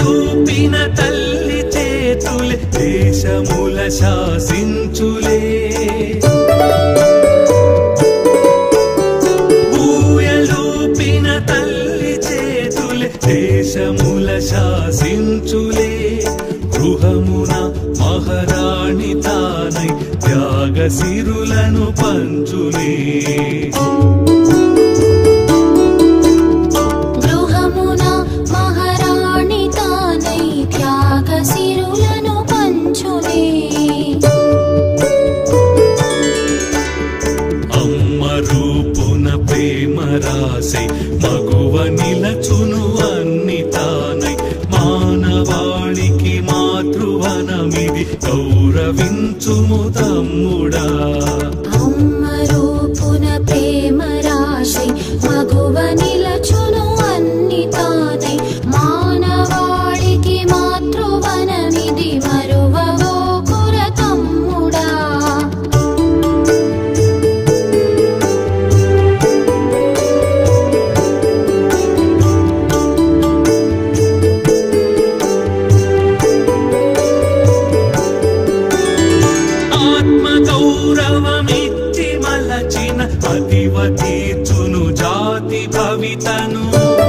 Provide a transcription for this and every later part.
ఊపిన తల్లి చేతులే దేశముల శాసించులే ఊయలూపిన తల్లి చేతులే దేశముల శాసించులే గృహమున మహారాణి తానై త్యాగ సిరులను పంచులే గృహమున మహారాణి తానై త్యాగ సిరులను పంచులే అమ్మ రూపున ప్రేమ రాసై మగువ నిలచును అన్ని తానై మానవాళికి మాతృవనమిది గౌరవించుము తమ్ముడా అమ్మ రూపున ప్రేమ రాశి మగువ నిలచును అన్ని తానై మానవాళికి మాతృవనమిది మరువవో కుర తమ్ముడా ఆత్మ గౌరవమిచ్చి మలచిన అతివ తీర్చును జాతి భవితను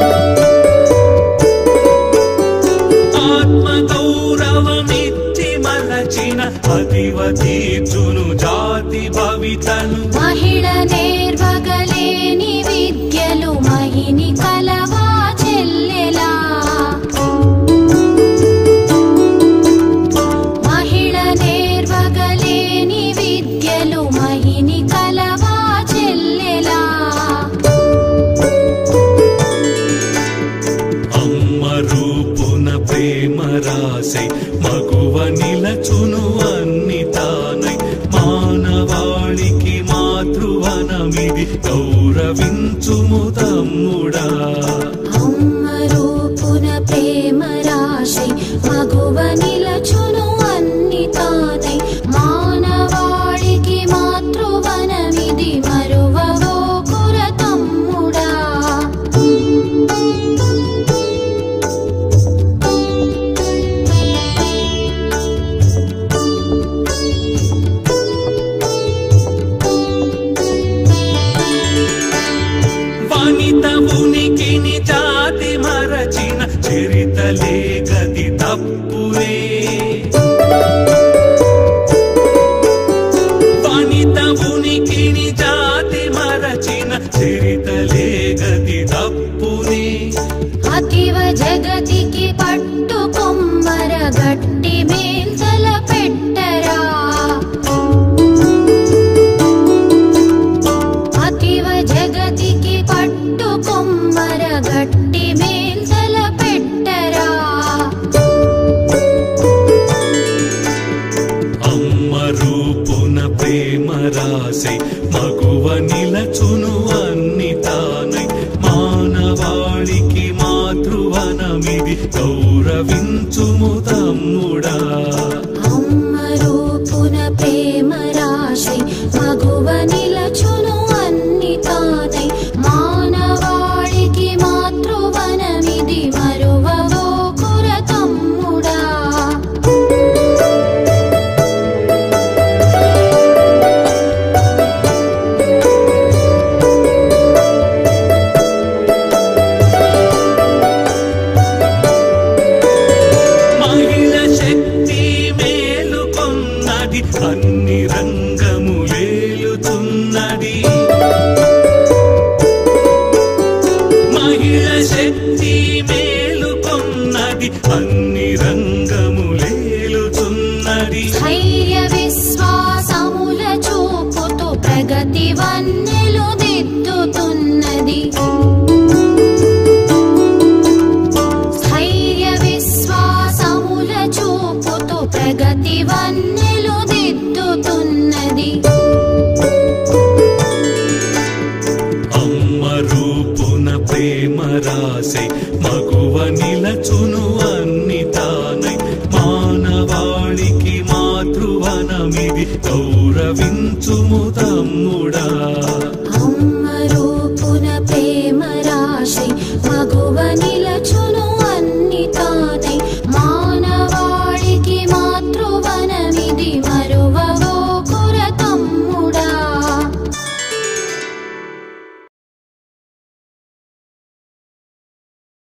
ఆత్మ గౌరవమిచ్చి మలచిన అతివ తీర్చును జాతి భవితను మహిళ నేర్వగలేని విద్యలు మహిని కలవా చెల్లెలా మహిళ నేర్వగలేని విద్యలు మహిని కలవా చెల్లెలా అమ్మ రూపున ప్రేమ రాసై మగువ నిలచును అన్ని తానై మానవాళికి మాతృవనమిది గౌరవించుము తమ్ముడా అమ్మ రూపున ప్రేమ రాశి మగువ నిలచును అన్ని తానై మానవాళికి మాతృవనమిది మరువవో కుర తమ్ముడా వనిత ఉనికిని జాతి మరచిన చరితలే గది తప్పులే వనిత ఉనికిని జాతి మరచిన చరితలే గది తప్పునే అతివ జగతికి పట్టు కొమ్మర గట్టి మేల్తల పెట్టరా అతివ జగతికి పట్టు కొమ్మర గట్టి మేల్తల పెట్టరా అమ్మ రూపున ప్రేమ రాసై మగువ నిలచును అన్ని తానై మానవాళికి మాతృవనమిది గౌరవించుము తమ్ముడా అమ్మ రూపున ప్రేమ రాశి మగువ నిలచును అన్ని తానై మానవాళికి మాతృవనమిది మరువవో కుర తమ్ముడా మహిళ శక్తి మేలుకొన్నది అన్ని రంగములేలుతున్నది మహిళ శక్తి మేలుకొన్నది అన్ని రంగములేలుతున్నది ధైర్య విశ్వాసముల చూపుతూ ప్రగతి వన్నెలు దిద్దుతున్నది ధైర్య విశ్వాసముల చూపుతూ ప్రగతి